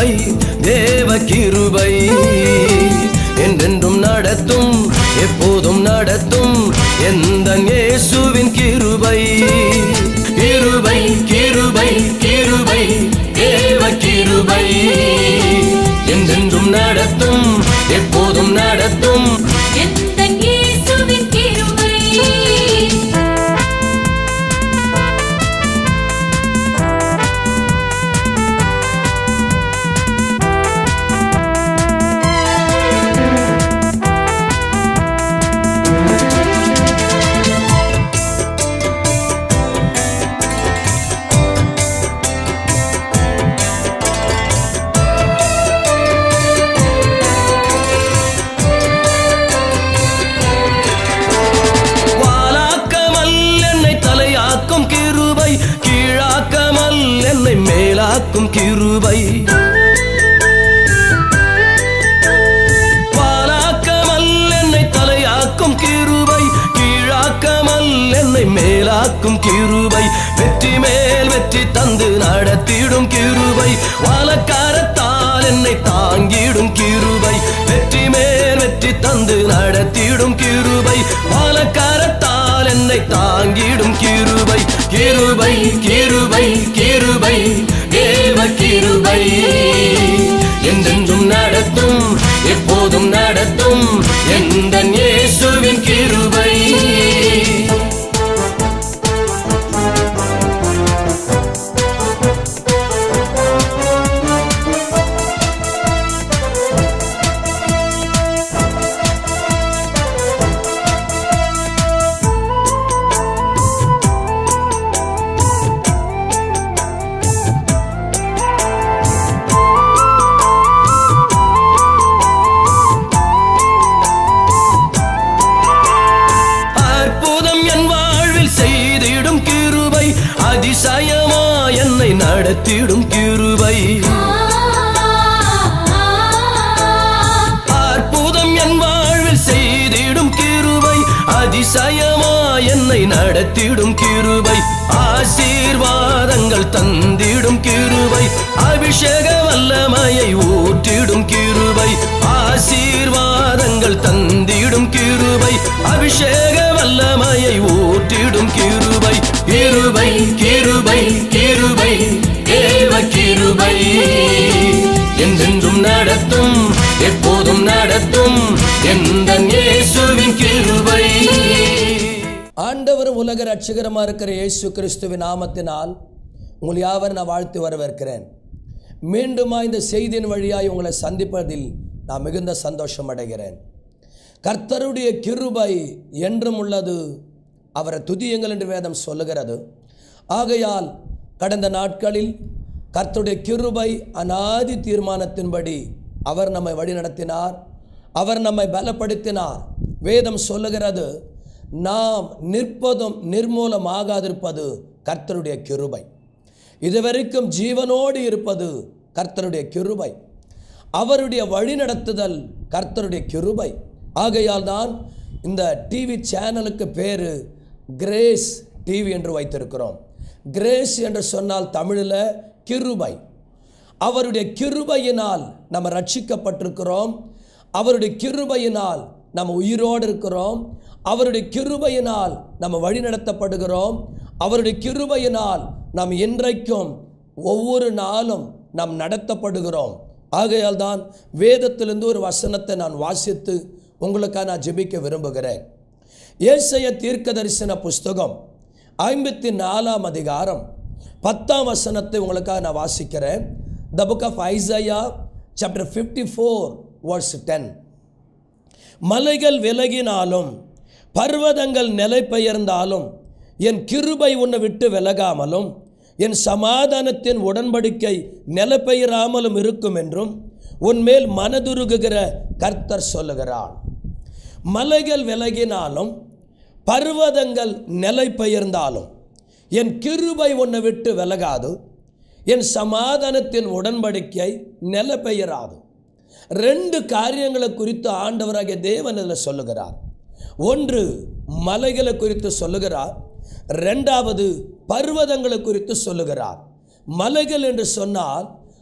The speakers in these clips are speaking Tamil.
கிருபை தேவ கிருபை என்றென்றும் நடத்தும் எப்போதும் நடத்தும் எந்த இயேசுவின் கிருபை கிருபை கிருபை கிருபை தேவ கிருபை என்றென்றும் நடத்தும் எப்போதும் நடத்தும் எந்தன் இயேசுவின் கிருபை வாலாக்கமல் என்னை தலையாக்கும் கிருபை கீழாக்கமல் என்னை மேலாக்கும் கிருபை வாலாக்கமல் என்னை தலையாக்கும் கிருபை கீழாக்கமல் என்னை மேலாக்கும் கிருபை வெற்றி மேல் வெற்றி தந்து நடத்திடும் கிருபை வாழக்காரத்தால் என்னை தாங்கிடும் கிருபை வெற்றி மேல் வெற்றி தந்து நடத்திடும் கிருபை வாழக்காரத்தால் என்னை தாங்கிடும் கிருபை கிருபை கிருபை கிருபை தேவ கிருபை என்றென்றும் நடத்தும் எப்போதும் நடத்தும் எந்த இயேசுவின் கிருபை அற்புதம் என் வாழ்வில் செய்திடும் கிருபை அதிசயமா என்னை நடத்திடும் கிருபை அற்புதம் என் வாழ்வில் செய்திடும் கிருபை அதிசயமா என்னை நடத்திடும் கிருபை ஆசீர்வாதங்கள் தந்திடும் கிருபை அபிஷேக வல்லமையை ஊற்றிடும் கிருபை ஆசீர்வாதங்கள் தந்திடும் கிருபை அபிஷேக வல்லமையை ஊற்றிடும் கிருபை கிருபை கிருபை கிருபை தேவ கிருபை என்றென்றும் நடத்தும் எப்போதும் நடத்தும் எந்த இயேசுவின் கிருபை ஆண்டவரும் உலக ரட்சகரமாக இருக்கிற இயேசு கிறிஸ்துவின் நாமத்தினால் உங்கள் யாவர் நான் வாழ்த்து வரவேற்கிறேன் மீண்டுமா இந்த செய்தியின் வழியாய் உங்களை சந்திப்பதில் நான் மிகுந்த சந்தோஷம் அடைகிறேன் கர்த்தருடைய கிருபை என்றும் உள்ளது அவரை துதியுங்கள் என்று வேதம் சொல்லுகிறது ஆகையால் கடந்த நாட்களில் கர்த்தருடைய கிருபை அனாதி தீர்மானத்தின்படி அவர் நம்மை வழிநடத்தினார் அவர் நம்மை பலப்படுத்தினார் வேதம் சொல்லுகிறது நாம் நிற்பதும் நிர்மூலமாகாதிருப்பது கர்த்தருடைய கிருபை இதுவரைக்கும் ஜீவனோடு இருப்பது கர்த்தருடைய கிருபை அவருடைய வழிநடத்துதல் கர்த்தருடைய கிருபை ஆகையால் தான் இந்த டிவி சேனலுக்கு பேரு கிரேஸ் டிவி என்று வைத்திருக்கிறோம் கிரேஸ் என்று சொன்னால் தமிழில் கிருபை அவருடைய கிருபையினால் நம்ம ரட்சிக்கப்பட்டிருக்கிறோம் அவருடைய கிருபையினால் நம்ம உயிரோடு இருக்கிறோம் அவருடைய கிருபையினால் நம்ம வழிநடத்தப்படுகிறோம் அவருடைய கிருபையினால் நாம் இன்றைக்கும் ஒவ்வொரு நாளும் நாம் நடத்தப்படுகிறோம் ஆகையால் தான் வேதத்திலிருந்து ஒரு வசனத்தை நான் வாசித்து உங்களுக்காக நான் ஜெபிக்க விரும்புகிறேன் ஏசைய தீர்க்க தரிசன புஸ்தகம் ஐம்பத்தி நாலாம் அதிகாரம் பத்தாம் வசனத்தை உங்களுக்காக நான் வாசிக்கிறேன் the book of Isaiah chapter fifty four verse ten மலைகள் விலகினாலும் பர்வதங்கள் நிலை பெயர்ந்தாலும் என் கிருபை உன்னை விட்டு விலகாமலும் என் சமாதானத்தின் உடன்படிக்கை நிலப்பெயராமலும் இருக்கும் என்றும் உன்மேல் மனதுருகுகிற கர்த்தர் சொல்லுகிறார் மலைகள் விலகினாலும் பர்வதங்கள் நிலை பெயர்ந்தாலும் என் கிருபை உன்னை விட்டு விலகாது என் சமாதானத்தின் உடன்படிக்கை நில பெயராது ரெண்டு காரியங்களை குறித்து ஆண்டவராகிய தேவன் இதில் சொல்லுகிறார் ஒன்று மலைகளை குறித்து சொல்லுகிறார் ரெண்டாவது பர்வதங்களை குறித்து சொல்லுகிறார் மலைகள் என்று சொன்னால்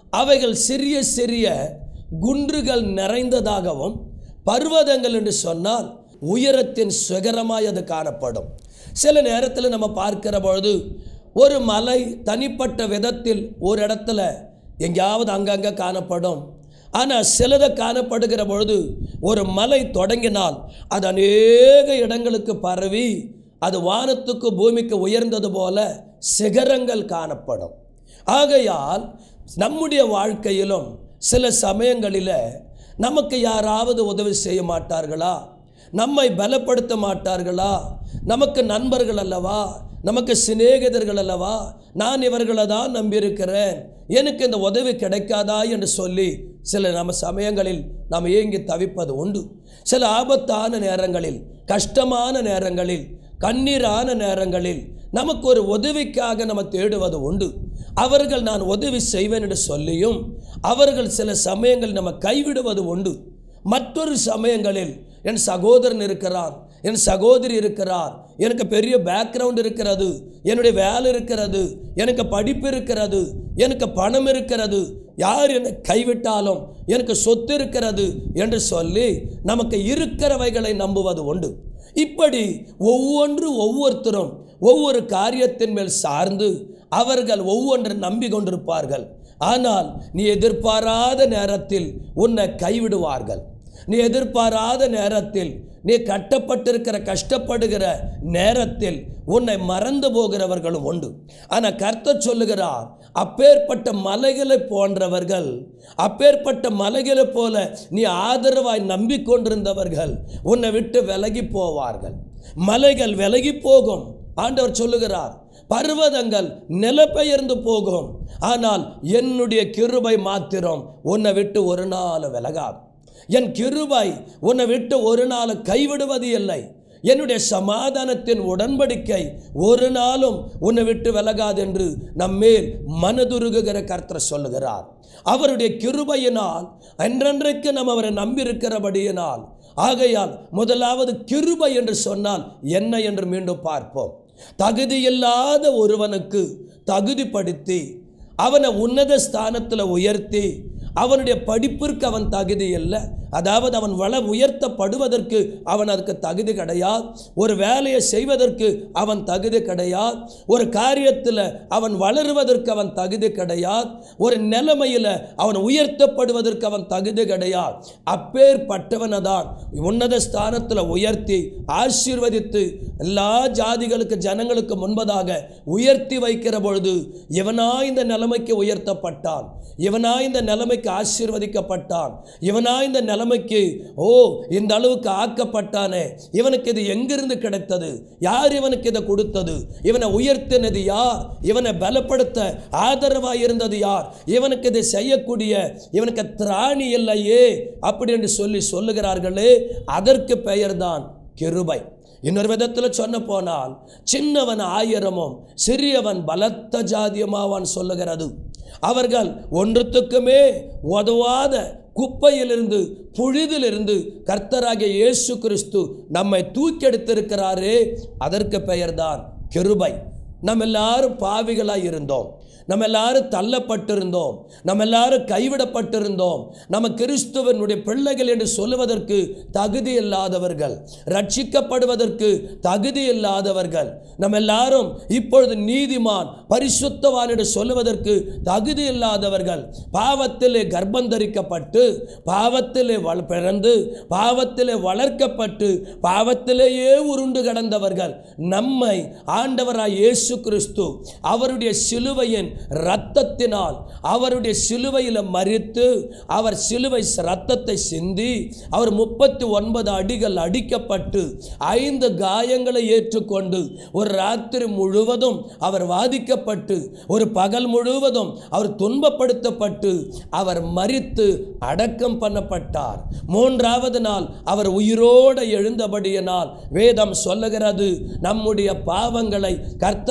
அவைகள் சிறிய சிறிய குன்றுகள் நிறைந்ததாகவும் பர்வதங்கள் என்று சொன்னால் உயரத்தின் சுகரமாய் அது காணப்படும் சில நேரத்தில் நம்ம பார்க்கிற பொழுது ஒரு மலை தனிப்பட்ட விதத்தில் ஒரு இடத்துல எங்கேயாவது அங்கங்கே காணப்படும் ஆனால் சிலதை காணப்படுகிற பொழுது ஒரு மலை தொடங்கினால் அது அநேக இடங்களுக்கு பரவி அது வானத்துக்கு பூமிக்கு உயர்ந்தது போல சிகரங்கள் காணப்படும் ஆகையால் நம்முடைய வாழ்க்கையிலும் சில சமயங்களில் நமக்கு யாராவது உதவி செய்ய மாட்டார்களா நம்மை பலப்படுத்த மாட்டார்களா நமக்கு நண்பர்கள் அல்லவா நமக்கு சிநேகிதர்கள் அல்லவா நான் இவர்களை தான் நம்பியிருக்கிறேன் எனக்கு இந்த உதவி கிடைக்காதா என்று சொல்லி சில நம்ம சமயங்களில் நாம் ஏங்கி தவிப்பது உண்டு சில ஆபத்தான நேரங்களில் கஷ்டமான நேரங்களில் கண்ணீரான நேரங்களில் நமக்கு ஒரு உதவிக்காக நம்ம தேடுவது உண்டு அவர்கள் நான் உதவி செய்வேன் என்று சொல்லியும் அவர்கள் சில சமயங்கள் நம்ம கைவிடுவது உண்டு மற்றொரு சமயங்களில் என் சகோதரன் இருக்கிறான் என் சகோதரி இருக்கிறார் எனக்கு பெரிய பேக்ரவுண்ட் இருக்கிறது என்னுடைய வேலை இருக்கிறது எனக்கு படிப்பு இருக்கிறது எனக்கு பணம் இருக்கிறது யார் என்னை கைவிட்டாலும் எனக்கு சொத்து இருக்கிறது என்று சொல்லி நமக்கு இருக்கிறவைகளை நம்புவது உண்டு இப்படி ஒவ்வொன்று ஒவ்வொருத்தரும் ஒவ்வொரு காரியத்தின் மேல் சார்ந்து அவர்கள் ஒவ்வொன்று நம்பி கொண்டிருப்பார்கள் ஆனால் நீ எதிர்பாராத நேரத்தில் உன்னை கைவிடுவார்கள் நீ எதிர்பாராத நேரத்தில் நீ கட்டப்பட்டிருக்கிற கஷ்டப்படுகிற நேரத்தில் உன்னை மறந்து போகிறவர்களும் உண்டு ஆனால் கர்த்தர் சொல்லுகிறார் அப்பேற்பட்ட மலைகளை போன்றவர்கள் அப்பேற்பட்ட மலைகளை போல நீ ஆதரவாய் நம்பிக்கொண்டிருந்தவர்கள் உன்னை விட்டு விலகி போவார்கள் மலைகள் விலகி போகும் ஆண்டவர் சொல்லுகிறார் பர்வதங்கள் நிலப்பெயர்ந்து போகும் ஆனால் என்னுடைய கிருபை மாத்திரம் உன்னை விட்டு ஒரு நாள் விலகாது என் கிருபை உன்னை விட்டு ஒரு நாள் கைவிடுவது இல்லை என்னுடைய சமாதானத்தின் உடன்படிக்கை ஒரு நாளும் உன்னை விட்டு விலகாது என்று நம்மேல் மனதுருகுகிற கர்த்தர் சொல்லுகிறார் அவருடைய கிருபையினால் என்றென்றைக்கு நாம் அவரை நம்பியிருக்கிறபடியினால் ஆகையால் முதலாவது கிருபை என்று சொன்னால் என்ன என்று மீண்டும் பார்ப்போம் தகுதியில்லாத ஒருவனுக்கு தகுதிப்படுத்தி அவனை உன்னத ஸ்தானத்தில் உயர்த்தி அவனுடைய படிப்பிற்கு அவன் தகுதி இல்லை அதாவது அவன் வள உயர்த்தப்படுவதற்கு அவன் அதுக்கு தகுதி கிடையாது ஒரு வேலையை செய்வதற்கு அவன் தகுதி கிடையாது ஒரு காரியத்தில் அவன் வளருவதற்கு அவன் தகுதி கிடையாது ஒரு நிலைமையில் அவன் உயர்த்தப்படுவதற்கு அவன் தகுதி கிடையாது அப்பேற்பட்டவனை தான் உன்னத ஸ்தானத்தில் உயர்த்தி ஆசீர்வதித்து எல்லா ஜாதிகளுக்கு ஜனங்களுக்கு முன்பதாக உயர்த்தி வைக்கிற பொழுது இவனா இந்த நிலைமைக்கு உயர்த்தப்பட்டான் இவனா இந்த நிலைமைக்கு ஆசீர்வதிக்கப்பட்டான் இவனா இந்த நிலைமைக்கு ஓ இந்த அளவுக்கு ஆக்கப்பட்டானே இவனுக்கு இது எங்கிருந்து கிடைத்தது யார் இவனுக்கு இதை கொடுத்தது இவனை உயர்த்தினது யார் இவனை பலப்படுத்த ஆதரவாக இருந்தது யார் இவனுக்கு இதை செய்யக்கூடிய இவனுக்கு திராணி இல்லையே அப்படி என்று சொல்லி சொல்லுகிறார்களே அதற்கு பெயர்தான் கிருபை இன்னொரு விதத்தில் சொன்ன போனால் சின்னவன் ஆயிரமும் சிறியவன் பலத்த ஜாதியமாவான் சொல்லுகிறது அவர்கள் ஒன்றுத்துக்குமே உதவாத குப்பையிலிருந்து புழுதிலிருந்து கர்த்தராகிய இயேசு கிறிஸ்து நம்மை தூக்கெடுத்திருக்கிறாரே அதற்கு பெயர்தான் கிருபை நம்ம எல்லாரும் பாவிகளாய் இருந்தோம் நம்ம எல்லாரும் தள்ளப்பட்டிருந்தோம் நம்ம எல்லாரும் கைவிடப்பட்டிருந்தோம் நம்ம கிறிஸ்துவனுடைய பிள்ளைகள் என்று சொல்லுவதற்கு தகுதி இல்லாதவர்கள் ரட்சிக்கப்படுவதற்கு தகுதி இல்லாதவர்கள் நம்ம எல்லாரும் இப்பொழுது நீதிமான் பரிசுத்தவான் என்று சொல்லுவதற்கு தகுதி இல்லாதவர்கள் பாவத்திலே கர்ப்பம் தரிக்கப்பட்டு பாவத்திலே வள பிறந்து பாவத்திலே வளர்க்கப்பட்டு பாவத்திலேயே உருண்டு கடந்தவர்கள் நம்மை ஆண்டவராய் இயேசு கிறிஸ்து அவருடைய சிலுவையின் இரத்தத்தினால் அவருடைய சிலுவையில் மறித்து அவர் சிலுவை ரத்தத்தை சிந்தி அவர் முப்பத்தி ஒன்பது அடிகள் அடிக்கப்பட்டு ஐந்து காயங்களை ஏற்றுக்கொண்டு ஒரு ராத்திரி முழுவதும் அவர் வாதிக்கப்பட்டு ஒரு பகல் முழுவதும் அவர் துன்பப்படுத்தப்பட்டு அவர் மறித்து அடக்கம் பண்ணப்பட்டார் மூன்றாவது நாள் அவர் உயிரோடு எழுந்தபடியினால் வேதம் சொல்லுகிறது நம்முடைய பாவங்களை கர்த்தர்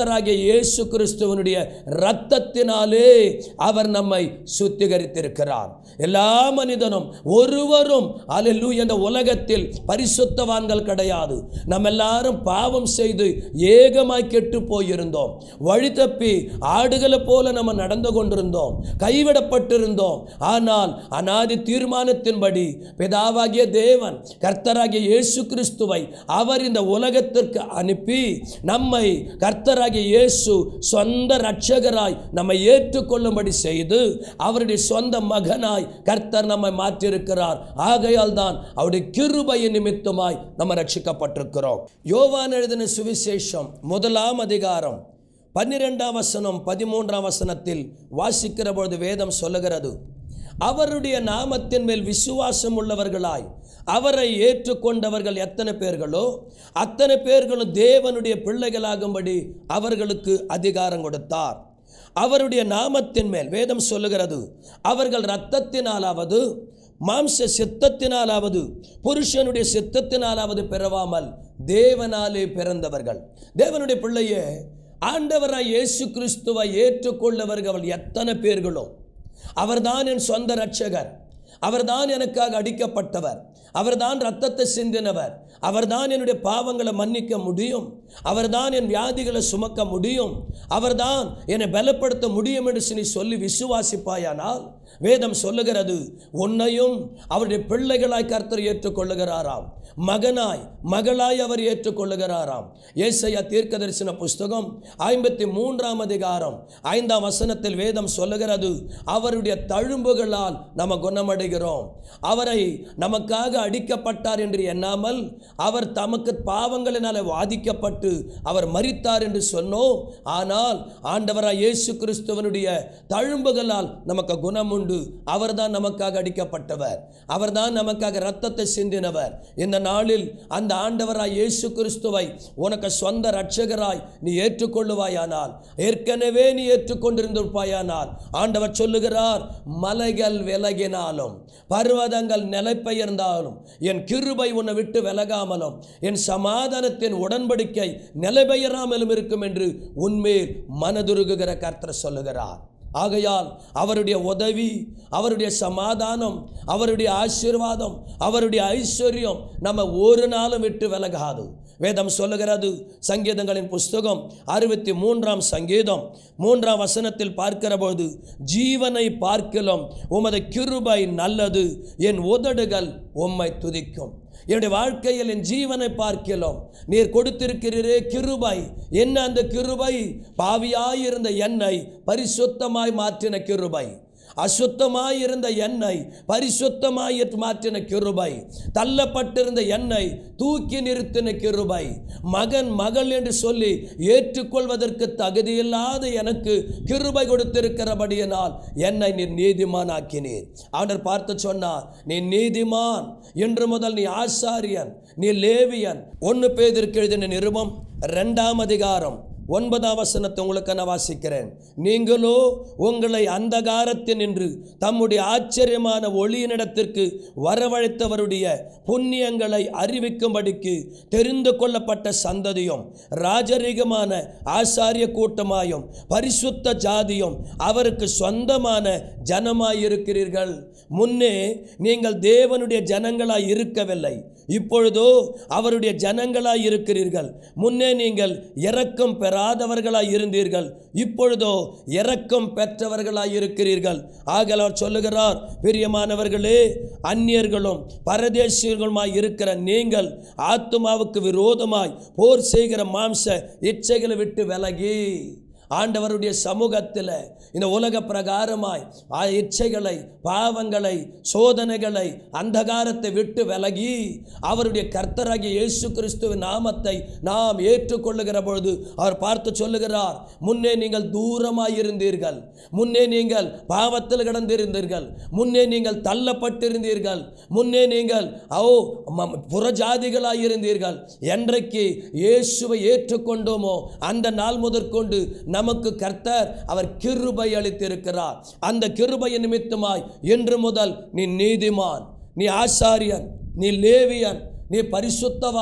கர்த்தராகிய இயேசு கிறிஸ்துவனுடைய இரத்தத்தினாலே அவர் நம்மை சுத்திகரித்திருக்கிறார் எல்லா மனிதனும் ஒருவரும் அல்லு இந்த உலகத்தில் பரிசுத்தவான்கள் கிடையாது நம்ம எல்லாரும் பாவம் செய்து ஏகமாய் கெட்டு போயிருந்தோம் வழி தப்பி ஆடுகளை போல நம்ம நடந்து கொண்டிருந்தோம் கைவிடப்பட்டிருந்தோம் ஆனால் அனாதி தீர்மானத்தின்படி பிதாவாகிய தேவன் கர்த்தராகிய இயேசு கிறிஸ்துவை அவர் இந்த உலகத்திற்கு அனுப்பி நம்மை கர்த்தராகிய இயேசு சொந்த இரட்சகராய் நம்மை ஏற்றுக்கொள்ளும்படி செய்து அவருடைய சொந்த மகனாய் கர்த்தர் நம்மை மாற்றியிருக்கிறார் ஆகையால் தான் அவருடைய கிருபையின் நிமித்தமாய் நம்ம ரட்சிக்கப்பட்டிருக்கிறோம் யோவான் எழுதின சுவிசேஷம் முதலாம் அதிகாரம் பன்னிரெண்டாம் வசனம் பதிமூன்றாம் வசனத்தில் வாசிக்கிற பொழுது வேதம் சொல்லுகிறது அவருடைய நாமத்தின் மேல் விசுவாசம் உள்ளவர்களாய் அவரை ஏற்றுக்கொண்டவர்கள் எத்தனை பேர்களோ அத்தனை பேர்களும் தேவனுடைய பிள்ளைகளாகும்படி அவர்களுக்கு அதிகாரம் கொடுத்தார் அவருடைய நாமத்தின் மேல் வேதம் சொல்லுகிறது அவர்கள் இரத்தத்தினாலாவது மாம்ச சித்தத்தினாலாவது புருஷனுடைய சித்தத்தினாலாவது பிறவாமல் தேவனாலே பிறந்தவர்கள் தேவனுடைய பிள்ளையே ஆண்டவராய் இயேசு கிறிஸ்துவை ஏற்றுக்கொள்ளவர்கள் எத்தனை பேர்களோ அவர்தான் என் சொந்த ரட்சகர் அவர்தான் எனக்காக அடிக்கப்பட்டவர் அவர்தான் ரத்தத்தை சிந்தினவர் அவர்தான் என்னுடைய பாவங்களை மன்னிக்க முடியும் அவர்தான் என் வியாதிகளை சுமக்க முடியும் அவர்தான் என்னை பலப்படுத்த முடியும் என்று நீ சொல்லி விசுவாசிப்பாயானால் வேதம் சொல்லுகிறது உன்னையும் அவருடைய பிள்ளைகளாய் கர்த்தர் ஏற்றுக்கொள்ளுகிறாராம் மகனாய் மகளாய் அவர் ஏற்றுக்கொள்ளுகிறாராம் ஏசையா தீர்க்க தரிசன புஸ்தகம் ஐம்பத்தி மூன்றாம் அதிகாரம் ஐந்தாம் வசனத்தில் வேதம் சொல்லுகிறது அவருடைய தழும்புகளால் நம்ம குணமடைகிறோம் அவரை நமக்காக அடிக்கப்பட்டார் என்று எண்ணாமல் அவர் தமக்கு பாவங்களினால வாதிக்கப்பட்டு அவர் மரித்தார் என்று சொன்னோம் ஆனால் ஆண்டவராய் இயேசு கிறிஸ்துவனுடைய தழும்புகளால் நமக்கு குணம் உண்டு அவர்தான் நமக்காக அடிக்கப்பட்டவர் அவர்தான் நமக்காக ரத்தத்தை சிந்தினவர் இந்த நாளில் அந்த ஆண்டவராய் இயேசு கிறிஸ்துவை உனக்கு சொந்த ரட்சகராய் நீ ஏற்றுக்கொள்ளுவாயானால் ஏற்கனவே நீ ஏற்றுக்கொண்டிருந்திருப்பாயானால் ஆண்டவர் சொல்லுகிறார் மலைகள் விலகினாலும் பர்வதங்கள் நிலைபெயர்ந்தாலும் என் கிருபை உன்னை விட்டு விலகாமலும் என் சமாதானத்தின் உடன்படிக்கை நிலைபெயராமலும் இருக்கும் என்று உன்மேல் மனதுருகுகிற கர்த்தர் சொல்லுகிறார் ஆகையால் அவருடைய உதவி அவருடைய சமாதானம் அவருடைய ஆசீர்வாதம் அவருடைய ஐஸ்வர்யம் நம்ம ஒரு நாளும் விட்டு விலகாது வேதம் சொல்லுகிறது சங்கீதங்களின் புஸ்தகம் அறுபத்தி மூன்றாம் சங்கீதம் மூன்றாம் வசனத்தில் பார்க்கிற போது ஜீவனை பார்க்கலாம் உமது கிருபை நல்லது என் உதடுகள் உம்மை துதிக்கும் என்னுடைய வாழ்க்கையில் என் ஜீவனை பார்க்கலாம் நீர் கொடுத்திருக்கிறீரே கிருபை என்ன அந்த கிருபை பாவியாயிருந்த என்னை பரிசுத்தமாய் மாற்றின கிருபை அசுத்தமாய் இருந்த எண்ணெய் பரிசுத்தமாய் மாற்றின கிருபை தள்ளப்பட்டிருந்த எண்ணெய் தூக்கி நிறுத்தின கிருபை மகன் மகள் என்று சொல்லி ஏற்றுக்கொள்வதற்கு தகுதியில்லாத எனக்கு கிருபை கொடுத்திருக்கிறபடியினால் என்னை நீர் நீதிமான் ஆக்கினீர் அவர் பார்த்து சொன்னார் நீ நீதிமான் இன்று முதல் நீ ஆசாரியன் நீ லேவியன் ஒன்று பேதிற்கு எழுதின நிருபம் ரெண்டாம் அதிகாரம் ஒன்பதாம் வசனத்தை உங்களுக்கு நான் வாசிக்கிறேன் நீங்களோ உங்களை அந்தகாரத்தில் நின்று தம்முடைய ஆச்சரியமான ஒளியினிடத்திற்கு வரவழைத்தவருடைய புண்ணியங்களை அறிவிக்கும்படிக்கு தெரிந்து கொள்ளப்பட்ட சந்ததியும் ராஜரீகமான ஆசாரிய கூட்டமாயும் பரிசுத்த ஜாதியும் அவருக்கு சொந்தமான ஜனமாயிருக்கிறீர்கள் முன்னே நீங்கள் தேவனுடைய ஜனங்களாய் இருக்கவில்லை இப்பொழுதோ அவருடைய ஜனங்களாய் இருக்கிறீர்கள் முன்னே நீங்கள் இரக்கம் பெறாதவர்களாய் இருந்தீர்கள் இப்பொழுதோ இரக்கம் பெற்றவர்களாய் இருக்கிறீர்கள் ஆகலார் சொல்லுகிறார் பிரியமானவர்களே அந்நியர்களும் பரதேசியர்களுமாய் இருக்கிற நீங்கள் ஆத்துமாவுக்கு விரோதமாய் போர் செய்கிற மாம்ச இச்சைகளை விட்டு விலகி ஆண்டவருடைய சமூகத்தில் இந்த உலக பிரகாரமாய் ஆ இச்சைகளை பாவங்களை சோதனைகளை அந்தகாரத்தை விட்டு விலகி அவருடைய கர்த்தராகிய இயேசு கிறிஸ்துவின் நாமத்தை நாம் ஏற்றுக்கொள்ளுகிற பொழுது அவர் பார்த்து சொல்லுகிறார் முன்னே நீங்கள் தூரமாய் இருந்தீர்கள் முன்னே நீங்கள் பாவத்தில் கிடந்திருந்தீர்கள் முன்னே நீங்கள் தள்ளப்பட்டிருந்தீர்கள் முன்னே நீங்கள் ஓ ம- புறஜாதிகளாய் இருந்தீர்கள் என்றைக்கு இயேசுவை ஏற்றுக்கொண்டோமோ அந்த நாள் முதற்கொண்டு நமக்கு கர்த்தர் அவர் கிருபை அளித்திருக்கிறார் அந்த கிருபையின் நிமித்தமாய் இன்று முதல் நீ நீதிமான் நீ ஆசாரியன் நீ லேவியன் நீ பரிசுத்தவான்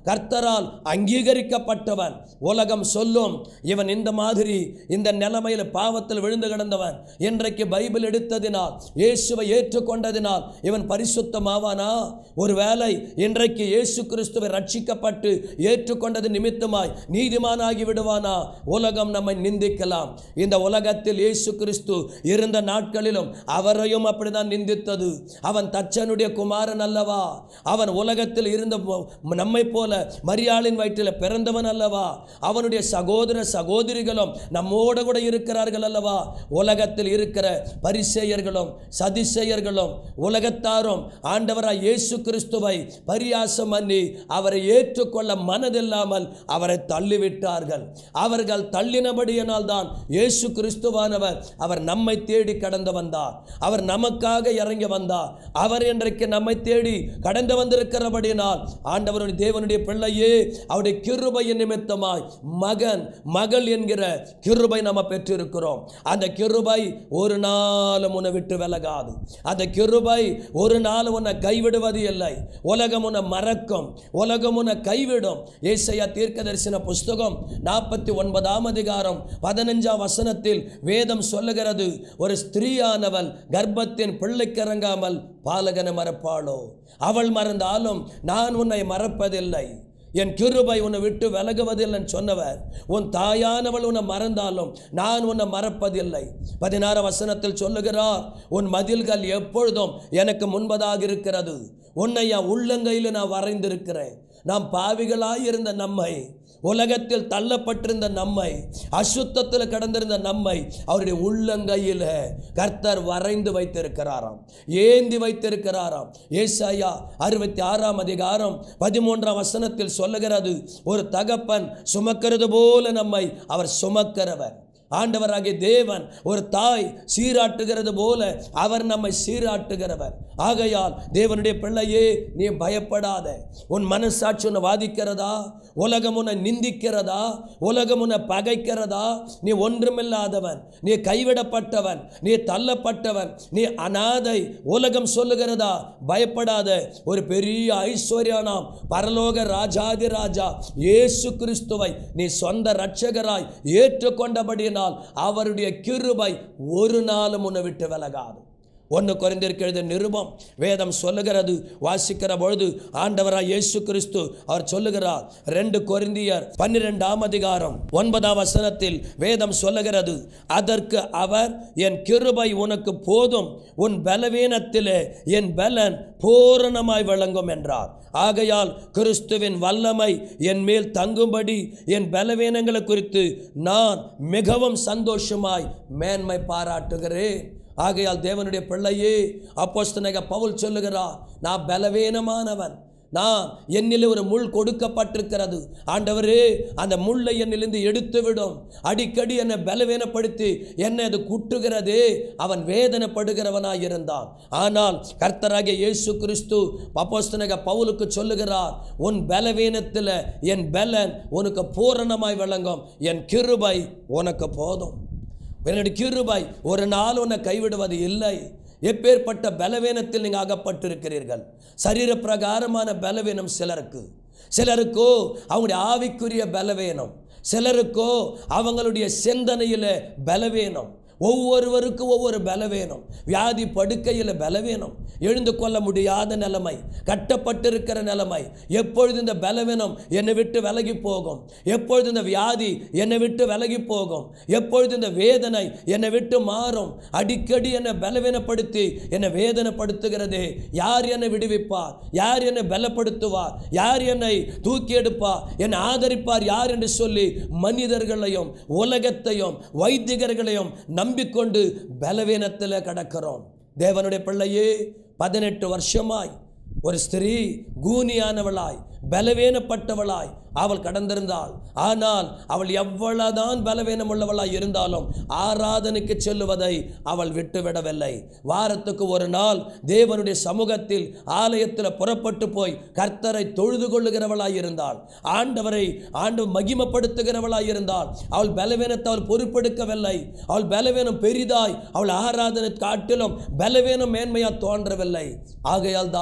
கர்த்தரால் அங்கீகரிக்கப்பட்டவன் உலகம் சொல்லும் இவன் இந்த மாதிரி இந்த நிலைமையில் பாவத்தில் விழுந்து கிடந்தவன் இன்றைக்கு பைபிள் எடுத்ததினால் இயேசுவை ஏற்றுக்கொண்டதினால் இவன் பரிசுத்தமாவானா ஒருவேளை இன்றைக்கு இயேசு கிறிஸ்துவை ரட்சிக்கப்பட்டு ஏற்றுக்கொண்டது நிமித்தமாய் நீதிமானாகி விடுவானா உலகம் நம்மை நிந்திக்கலாம் இந்த உலகத்தில் இயேசு கிறிஸ்து இருந்த நாட்களிலும் அவரையும் அப்படிதான் நிந்தித்தது அவன் தச்சனுடைய குமாரன் அல்லவா அவன் உலகத்தில் இருந்த ம- நம்மை போல மரியாளின் வயிற்றில் பிறந்தவன் அல்லவா அவனுடைய சகோதர சகோதரிகளும் நம்மோடு கூட இருக்கிறார்கள் அல்லவா உலகத்தில் இருக்கிற பரிசேயர்களும் சதிசேயர்களும் உலகத்தாரும் ஆண்டவராய் இயேசு கிறிஸ்துவை பரியாசம் பண்ணி அவரை ஏற்றுக்கொள்ள மனதில்லாமல் அவரை தள்ளிவிட்டார்கள் அவர்கள் தள்ளினபடியினால் தான் இயேசு கிறிஸ்துவானவர் அவர் நம்மை தேடி கடந்து வந்தார் அவர் நமக்காக இறங்கி வந்தார் அவர் இன்றைக்கு நம்மை தேடி கடந்து வந்திருக்கிறபடியினால் ஆண்டவருடைய தேவனுடைய பிள்ளையே அவருடைய கிருபையின் நிமித்தமாய் மகன் மகள் என்கிற கிருபை நம்ம பெற்றிருக்கிறோம் அந்த கிருபை ஒரு நாளும் உன்னை விட்டு விலகாது அந்த கிருபை ஒரு நாள் உன்னை கைவிடுவது இல்லை உலகம் உன்னை மறக்கும் உலகம் உன்னை கைவிடும் ஏசையா தீர்க்க தரிசன புஸ்தகம் நாற்பத்தி ஒன்பதாம் அதிகாரம் பதினஞ்சாம் வசனத்தில் வேதம் சொல்லுகிறது ஒரு ஸ்திரீயானவள் கர்ப்பத்தின் பிள்ளைக்கிறங்காமல் பாலகனை மறப்பாளோ அவள் மறந்தாலும் நான் உன்னை மறப்பதில்லை என் கிருபை உன்னை விட்டு விலகுவதில்லைன்னு சொன்னவர் உன் தாயானவள் உன்னை மறந்தாலும் நான் உன்னை மறப்பதில்லை பதினாறு வசனத்தில் சொல்லுகிறார் உன் மதில்கள் எப்பொழுதும் எனக்கு முன்பதாக இருக்கிறது உன்னை என் உள்ளங்கையில் நான் வரைந்திருக்கிறேன் நாம் பாவிகளாய் இருந்த நம்மை உலகத்தில் தள்ளப்பட்டிருந்த நம்மை அசுத்தத்தில் கடந்திருந்த நம்மை அவருடைய உள்ளங்கையில் கர்த்தர் வரைந்து வைத்திருக்கிறாராம் ஏந்தி வைத்திருக்கிறாராம் ஏசாயா அறுபத்தி ஆறாம் அதிகாரம் பதிமூன்றாம் வசனத்தில் சொல்லுகிறது ஒரு தகப்பன் சுமக்கிறது போல நம்மை அவர் சுமக்கிறவர் ஆண்டவராகிய தேவன் ஒரு தாய் சீராட்டுகிறது போல அவர் நம்மை சீராட்டுகிறவர் ஆகையால் தேவனுடைய பிள்ளையே நீ பயப்படாத உன் மனசாட்சி உன்னை வாதிக்கிறதா உலகம் உன்னை நிந்திக்கிறதா உலகம் உன்னை பகைக்கிறதா நீ ஒன்றுமில்லாதவன் நீ கைவிடப்பட்டவன் நீ தள்ளப்பட்டவன் நீ அனாதை உலகம் சொல்லுகிறதா பயப்படாத ஒரு பெரிய ஐஸ்வர்யானாம் பரலோக ராஜாதி ராஜா இயேசு கிறிஸ்துவை நீ சொந்த இரட்சகராய் ஏற்றுக்கொண்டபடியினால் அவருடைய கிருபை ஒரு நாளும் உன்னை விட்டு விலகாது ஒன்று குறைந்திருக்கிறது நிருபம் வேதம் சொல்லுகிறது வாசிக்கிற பொழுது ஆண்டவராய் இயேசு கிறிஸ்து அவர் சொல்லுகிறார் ரெண்டு கொரிந்தியர் பன்னிரெண்டாம் அதிகாரம் ஒன்பதாம் வசனத்தில் வேதம் சொல்லுகிறது அதற்கு அவர் என் கிருபை உனக்கு போதும் உன் பலவீனத்திலே என் பலன் பூரணமாய் விளங்கும் என்றார் ஆகையால் கிறிஸ்துவின் வல்லமை என் மேல் தங்கும்படி என் பலவீனங்களை குறித்து நான் மிகவும் சந்தோஷமாய் மேன்மை பாராட்டுகிறேன் ஆகையால் தேவனுடைய பிள்ளையே அப்போஸ்தலனாகிய பவுல் சொல்லுகிறார் நான் பலவீனமானவன் நான் என்னில் ஒரு முள் கொடுக்கப்பட்டிருக்கிறது ஆண்டவரே அந்த முள்ளை என்னிலிருந்து எடுத்து விடும் அடிக்கடி என்னை பலவீனப்படுத்தி என்னை அது குட்டுகிறதே அவன் வேதனைப்படுகிறவனாய் இருந்தான் ஆனால் கர்த்தராகிய இயேசு கிறிஸ்து அப்போஸ்தலனாகிய பவுலுக்கு சொல்லுகிறார் உன் பலவீனத்தில் என் பலன் உனக்கு பூரணமாய் விளங்கும் என் கிருபை உனக்கு போதும் என்னுடைய கிருபை ஒரு நாள் உன்னை கைவிடுவது இல்லை எப்பேற்பட்ட பலவீனத்தில் நீங்கள் அகப்பட்டிருக்கிறீர்கள் சரீர பிரகாரமான பலவீனம் சிலருக்கு சிலருக்கோ அவங்களுடைய ஆவிக்குரிய பலவீனம் சிலருக்கோ அவங்களுடைய சிந்தனையில் பலவீனம் ஒவ்வொருவருக்கும் ஒவ்வொரு பலவீனம் வியாதி படுக்கையில் பலவீனம் எழுந்து கொள்ள முடியாத நிலைமை கட்டப்பட்டிருக்கிற நிலைமை எப்பொழுது இந்த பலவீனம் என்னை விட்டு விலகி போகும் எப்பொழுது இந்த வியாதி என்னை விட்டு விலகி போகும் எப்பொழுது இந்த வேதனை என்னை விட்டு மாறும் அடிக்கடி என்னை பலவீனப்படுத்தி என்னை வேதனைப்படுத்துகிறதே யார் என்னை விடுவிப்பார் யார் என்னை பலப்படுத்துவார் யார் என்னை தூக்கி எடுப்பார் என்னை ஆதரிப்பார் யார் என்று சொல்லி மனிதர்களையும் உலகத்தையும் வைத்திகர்களையும் நம்பிக்கொண்டு பலவீனத்தில் கடக்கிறோம் தேவனுடைய பிள்ளையே பதினெட்டு வருஷமாய் ஒரு ஸ்திரீ கூனியானவளாய் பலவீனப்பட்டவளாய் அவள் கடந்திருந்தாள் ஆனால் அவள் எவ்வளவுதான் பலவீனம் உள்ளவளாய் இருந்தாலும் ஆராதனைக்கு செல்லுவதை அவள் விட்டுவிடவில்லை வாரத்துக்கு ஒரு நாள் தேவனுடைய சமூகத்தில் ஆலயத்தில் புறப்பட்டு போய் கர்த்தரை தொழுது கொள்ளுகிறவளாய் இருந்தாள் ஆண்டவரை ஆண்டு மகிமைப்படுத்துகிறவளாய் இருந்தாள் அவள் பலவீனத்தை அவள் பொறுப்பெடுக்கவில்லை அவள் பலவீனம் பெரிதாய் அவள் ஆராதனை காட்டிலும் பலவீனம் மேன்மையா தோன்றவில்லை ஆகையால் தான்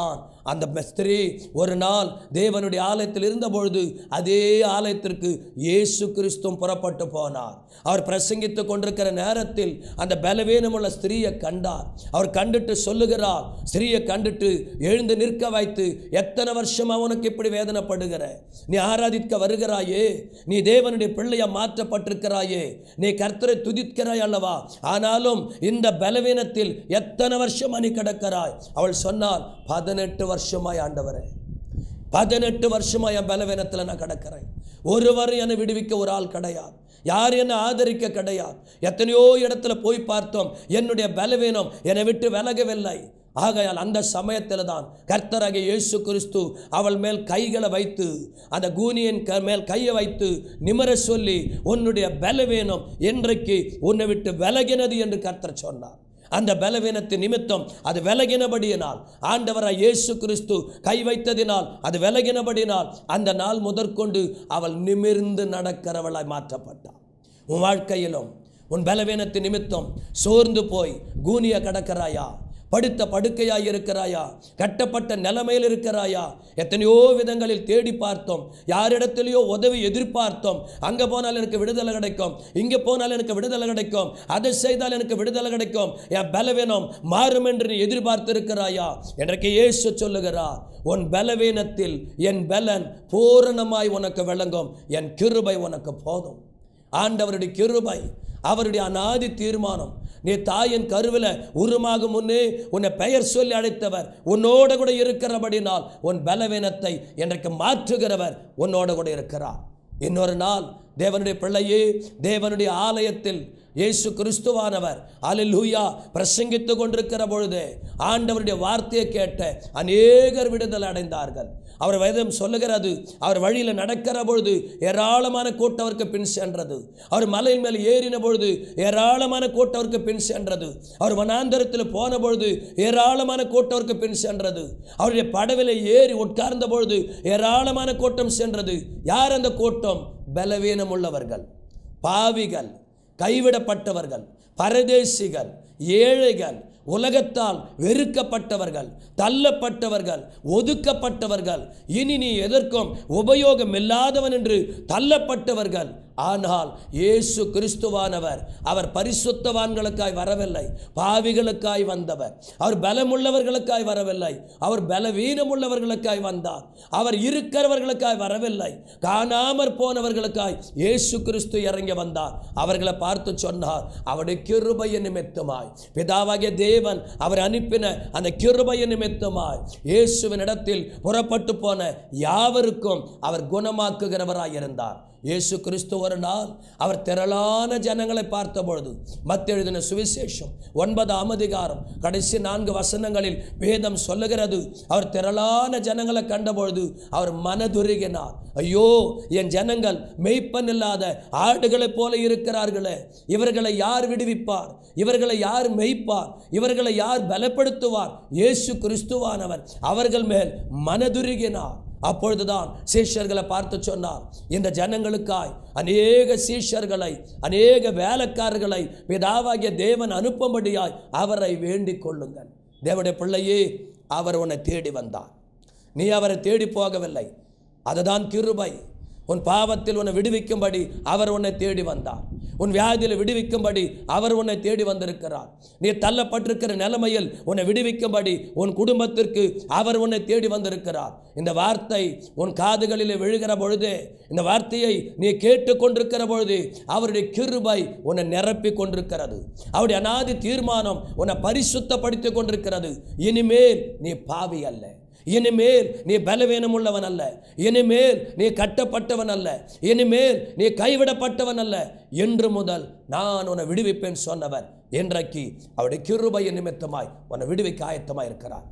அந்த ஸ்திரீ ஒரு நாள் தேவனுடைய ஆலயத்தில் இருந்தபொழுது அதே ஆலயத்திற்கு இயேசு கிறிஸ்துவும் புறப்பட்டு போனார் அவர் பிரசங்கித்து கொண்டிருக்கிற நேரத்தில் அந்த பலவீனமுள்ள ஸ்திரீயை கண்டார் அவர் கண்டுட்டு சொல்லுகிறார் ஸ்திரீயை கண்டுட்டு எழுந்து நிற்க வைத்து எத்தனை வருஷமா உனக்கு இப்படி வேதனைப்படுகிற நீ ஆராதிக்க வருகிறாயே நீ தேவனுடைய பிள்ளைய மாற்றப்பட்டிருக்கிறாயே நீ கர்த்தரை துதிக்கிறாய் அல்லவா ஆனாலும் இந்த பலவீனத்தில் எத்தனை வருஷமா நீ கிடக்கிறாய் அவள் சொன்னார் பதினெட்டு வருஷமாய் ஆண்டவரே பதினெட்டு வருஷமா என் பலவீனத்தில் நான் கிடக்கிறேன் ஒருவரும் என்னை விடுவிக்க ஒரு ஆள் கிடையாது யார் என்னை ஆதரிக்க கிடையாது எத்தனையோ இடத்துல போய் பார்த்தோம் என்னுடைய பலவீனம் என்னை விட்டு விலகவில்லை ஆகையால் அந்த சமயத்தில் தான் கர்த்தராகிய இயேசு கிறிஸ்து அவள் மேல் கைகளை வைத்து அந்த கூனியின் க மேல் கையை வைத்து நிமர சொல்லி உன்னுடைய பலவீனம் இன்றைக்கு உன்னை விட்டு விலகினது என்று கர்த்தர் சொன்னார் அந்த பலவீனத்தின் நிமித்தம் அது விலகினபடியினால் ஆண்டவராய் இயேசு கிறிஸ்து கை வைத்ததினால் அது விலகினபடியினால் அந்த நாள் முதற்கொண்டு அவள் நிமிர்ந்து நடக்கிறவளாய் மாற்றப்பட்டாள் உன் வாழ்க்கையிலும் உன் பலவீனத்தின் நிமித்தம் சோர்ந்து போய் கூனிய கடக்கிறாயா படுத்த படுக்கையாய் இருக்கிறாயா கட்டப்பட்ட நிலைமையில் இருக்கிறாயா எத்தனையோ விதங்களில் தேடி பார்த்தோம் யாரிடத்திலேயோ உதவி எதிர்பார்த்தோம் அங்கே போனால் எனக்கு விடுதலை கிடைக்கும் இங்கே போனால் எனக்கு விடுதலை கிடைக்கும் அதை செய்தால் எனக்கு விடுதலை கிடைக்கும் என் பலவீனம் மாறும் என்று நீ எதிர்பார்த்து இருக்கிறாயா இன்றைக்கு இயேசு சொல்லுகிறார் உன் பலவீனத்தில் என் பலன் பூரணமாய் உனக்கு விளங்கும் என் கிருபை உனக்கு போதும் ஆண்டவருடைய கிருபை அவருடைய அநாதி தீர்மானம் நீ தாயின் கருவில் உருமாகும் முன்னே உன்னை பெயர் சொல்லி அழைத்தவர் உன்னோட கூட இருக்கிறபடினால் உன் பலவீனத்தை இன்றைக்கு மாற்றுகிறவர் உன்னோட கூட இருக்கிறார் இன்னொரு நாள் தேவனுடைய பிள்ளையே தேவனுடைய ஆலயத்தில் இயேசு கிறிஸ்துவானவர் அலிலூயா பிரசங்கித்து கொண்டிருக்கிற பொழுது ஆண்டவருடைய வார்த்தையை கேட்ட அநேகர் விடுதலை அடைந்தார்கள் அவர் வேதம் சொல்லுகிறது அவர் வழியில் நடக்கிற பொழுது ஏராளமான கூட்டவருக்கு பின் சென்றது அவர் மலையின் மேல் ஏறின பொழுது ஏராளமான கூட்டவருக்கு பின் சென்றது அவர் வனாந்தரத்தில் போன பொழுது ஏராளமான கூட்டவருக்கு பின் சென்றது அவருடைய படவில ஏறி உட்கார்ந்த பொழுது ஏராளமான கூட்டம் சென்றது யார் அந்த கூட்டம் பலவீனம் உள்ளவர்கள் பாவிகள் கைவிடப்பட்டவர்கள் பரதேசிகள் ஏழைகள் உலகத்தால் வெறுக்கப்பட்டவர்கள் தள்ளப்பட்டவர்கள் ஒதுக்கப்பட்டவர்கள் இனி நீ எதற்கும் உபயோகம் இல்லாதவன் என்று தள்ளப்பட்டவர்கள் ஆனால் இயேசு கிறிஸ்துவானவர் அவர் பரிசுத்தவான்களுக்காய் வரவில்லை பாவிகளுக்காய் வந்தவர் அவர் பலமுள்ளவர்களுக்காய் வரவில்லை அவர் பலவீனமுள்ளவர்களுக்காய் வந்தார் அவர் இருக்கிறவர்களுக்காய் வரவில்லை காணாமற் போனவர்களுக்காய் இயேசு கிறிஸ்து இறங்கி வந்தார் அவர்களை பார்த்து சொன்னார் அவருடைய கிருபைய நிமித்தமாய் பிதாவாகிய தேவன் அவர் அனுப்பின அந்த கிருபைய நிமித்தமாய் இயேசுவின் இடத்தில் புறப்பட்டு போன யாவருக்கும் அவர் குணமாக்குகிறவராய் இருந்தார் இயேசு கிறிஸ்து ஒரு நாள் அவர் திரளான ஜனங்களை பார்த்த பொழுது மத்தெழுதின சுவிசேஷம் ஒன்பதாம் அதிகாரம் கடைசி நான்கு வசனங்களில் வேதம் சொல்லுகிறது அவர் திரளான ஜனங்களை கண்டபொழுது அவர் மனதுருகினார் ஐயோ என் ஜனங்கள் மெய்ப்பன் இல்லாத ஆடுகளைப் போல இருக்கிறார்களே இவர்களை யார் விடுவிப்பார் இவர்களை யார் மெய்ப்பார் இவர்களை யார் பலப்படுத்துவார் இயேசு கிறிஸ்துவானவர் அவர்கள் மேல் மனதுருகினார் அப்பொழுதுதான் சீஷர்களை பார்த்து சொன்னார் இந்த ஜனங்களுக்காய் அநேக சீஷர்களை அநேக வேலைக்காரர்களை பிதாவாகிய தேவன் அனுப்பும்படியாய் அவரை வேண்டிக் கொள்ளுங்கள் தேவனுடைய பிள்ளையே அவர் உன்னை தேடி வந்தார் நீ அவரை தேடி போகவில்லை அதுதான் கிருபை உன் பாவத்தில் உன்னை விடுவிக்கும்படி அவர் உன்னை தேடி வந்தார் உன் வியாதியில் விடுவிக்கும்படி அவர் உன்னை தேடி வந்திருக்கிறார் நீ தள்ளப்பட்டிருக்கிற நிலைமையில் உன்னை விடுவிக்கும்படி உன் குடும்பத்திற்கு அவர் உன்னை தேடி வந்திருக்கிறார் இந்த வார்த்தை உன் காதுகளில் விழுகிற பொழுது இந்த வார்த்தையை நீ கேட்டுக்கொண்டிருக்கிற பொழுது அவருடைய கிருபை உன்னை நிரப்பி கொண்டிருக்கிறது அவருடைய அநாதி தீர்மானம் உன்னை பரிசுத்தப்படுத்தி கொண்டிருக்கிறது இனிமேல் நீ பாவி அல்ல இனிமேல் நீ பலவீனம் உள்ளவன் அல்ல இனிமேல் நீ கட்டப்பட்டவன் அல்ல இனிமேல் நீ கைவிடப்பட்டவன் அல்ல என்று முதல் நான் உன்னை விடுவிப்பேன் சொன்னவர் இன்றைக்கு அவருடைய கிருபையின் நிமித்தமாய் உன்னை விடுவிக்க ஆயத்தமாய் இருக்கிறார்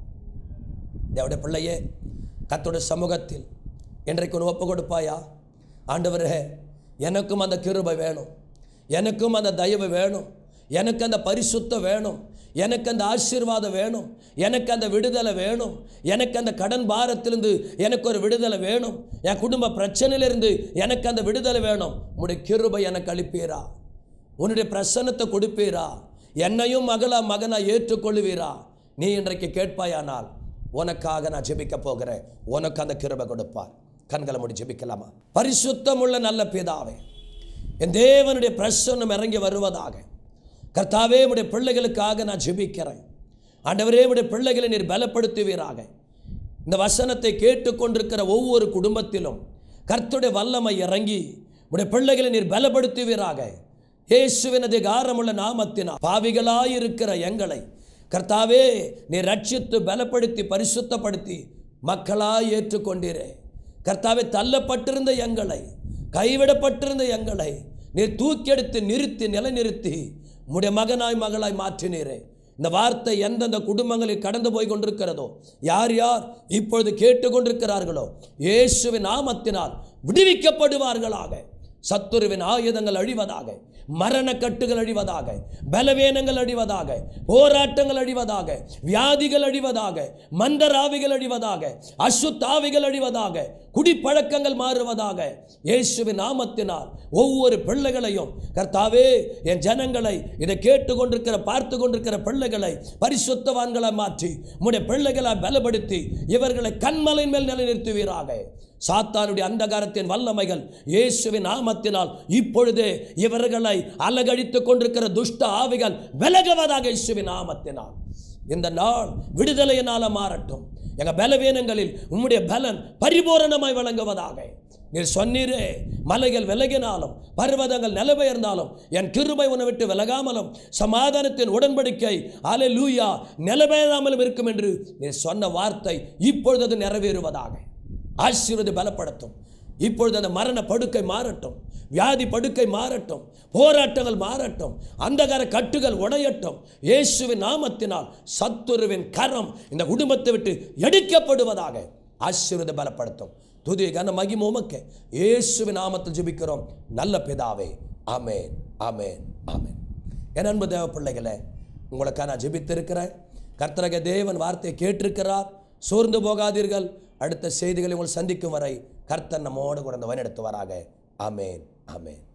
தேவடைய பிள்ளையே கத்தோட சமூகத்தில் இன்றைக்கு உன் ஒப்பு கொடுப்பாயா ஆண்டவரே எனக்கும் அந்த கிருபை வேணும் எனக்கும் அந்த தயவு வேணும் எனக்கு அந்த பரிசுத்தம் வேணும் எனக்கு அந்த ஆசீர்வாதம் வேணும் எனக்கு அந்த விடுதலை வேணும் எனக்கு அந்த கடன் பாரத்திலிருந்து எனக்கு ஒரு விடுதலை வேணும் என் குடும்ப பிரச்சனையிலிருந்து எனக்கு அந்த விடுதலை வேணும் உன்னுடைய கிருபை எனக்கு அளிப்பீரா உன்னுடைய பிரசன்னத்தை கொடுப்பீரா என்னையும் மகளா மகனா ஏற்றுக்கொள்ளுவீரா நீ இன்றைக்கு கேட்பாயானால் உனக்காக நான் ஜெபிக்க போகிறேன் உனக்கு அந்த கிருபை கொடுப்பார் கண்களை மூடி ஜெபிக்கலாமா பரிசுத்தமுள்ள நல்ல பிதாவே என் தேவனுடைய பிரசன்னம் இறங்கி வருவதாக கர்த்தாவே உடைய பிள்ளைகளுக்காக நான் ஜெபிக்கிறேன் ஆண்டவரே உடைய பிள்ளைகளை நீர் பலப்படுத்துவீராக இந்த வசனத்தை கேட்டுக்கொண்டிருக்கிற ஒவ்வொரு குடும்பத்திலும் கர்த்தருடைய வல்லமை இறங்கி உடைய பிள்ளைகளை நீர் பலப்படுத்துவீராக இயேசுவின் அதிகாரமுள்ள நாமத்தினால் பாவிகளாயிருக்கிற எங்களை கர்த்தாவே நீர் ரட்சித்து பலப்படுத்தி பரிசுத்தப்படுத்தி மக்களாய் ஏற்றுக்கொண்டீரே கர்த்தாவே தள்ளப்பட்டிருந்த எங்களை கைவிடப்பட்டிருந்த எங்களை நீர் தூக்கெடுத்து நிறுத்தி நிலைநிறுத்தி உம்முடைய மகனாய் மகளாய் மாற்றினீரே இந்த வார்த்தை எந்தெந்த குடும்பங்களில் கடந்து போய் கொண்டிருக்கிறதோ யார் யார் இப்பொழுது கேட்டுக்கொண்டிருக்கிறார்களோ இயேசுவின் நாமத்தினால் விடுவிக்கப்படுவார்களாக சத்துருவின் ஆயுதங்கள் அழிவதாக மரணக்கட்டுகள் அழிவதாக பலவீனங்கள் அழிவதாக போராட்டங்கள் அழிவதாக வியாதிகள் அழிவதாக மந்தராவிகள் அழிவதாக அசுத்தாவிகள் அழிவதாக குடிப்பழக்கங்கள் மாறுவதாக இயேசுவின் நாமத்தினால் ஒவ்வொரு பிள்ளைகளையும் கர்த்தாவே என் ஜனங்களை இதை கேட்டுக்கொண்டிருக்கிற பார்த்து கொண்டிருக்கிற பிள்ளைகளை பரிசுத்தவான்களை மாற்றி உம்முடைய பிள்ளைகளை பலப்படுத்தி இவர்களை கண்மலை மேல் நிலைநிறுத்துவீராக சாத்தானுடைய அந்தகாரத்தின் வல்லமைகள் இயேசுவின் நாமத்தினால் இப்பொழுதே இவர்களை அலகழித்துக் கொண்டிருக்கிற துஷ்ட ஆவிகள் விலகுவதாக இயேசுவின் நாமத்தினால் இந்த நாள் விடுதலையினால மாறட்டும் எங்க பலவீனங்களில் உம்முடைய பலன் பரிபூரணமாய் வழங்குவதாக நீர் சொன்னீரே மலைகள் விலகினாலும் பர்வதங்கள் நிலபெயர்ந்தாலும் என் கிருபை உன்னை விட்டு விலகாமலும் சமாதானத்தின் உடன்படிக்கை அலை லூயா நிலபெயராமலும் இருக்கும் என்று நீர் சொன்ன வார்த்தை இப்பொழுது அது நிறைவேறுவதாக ஆசீர்வதி பலப்படுத்தும் இப்பொழுது அந்த மரண படுக்கை மாறட்டும் வியாதி படுக்கை மாறட்டும் போராட்டங்கள் மாறட்டும் அந்தகார கட்டுகள் உடையட்டும் இயேசுவின் நாமத்தினால் சத்துருவின் கரம் இந்த குடும்பத்தை விட்டு எடுக்கப்படுவதாக ஆசீர்வதி பலப்படுத்தும் துதி கன மகிமை உமக்கு இயேசுவின் நாமத்தில் ஜெபிக்கிறோம் நல்ல பிதாவே ஆமென் ஆமென் ஆமென் என் அன்பு தேவ பிள்ளைகளே உங்களுக்காக நான் ஜெபித்திருக்கிறேன் கர்த்தரக தேவன் வார்த்தையை கேட்டிருக்கிறார் சோர்ந்து போகாதீர்கள் அடுத்த செய்திகளை உங்களை சந்திக்கும் வரை கர்த்தர் நம்மோடு கூட வழிநடத்துவாராக ஆமென் ஆமென்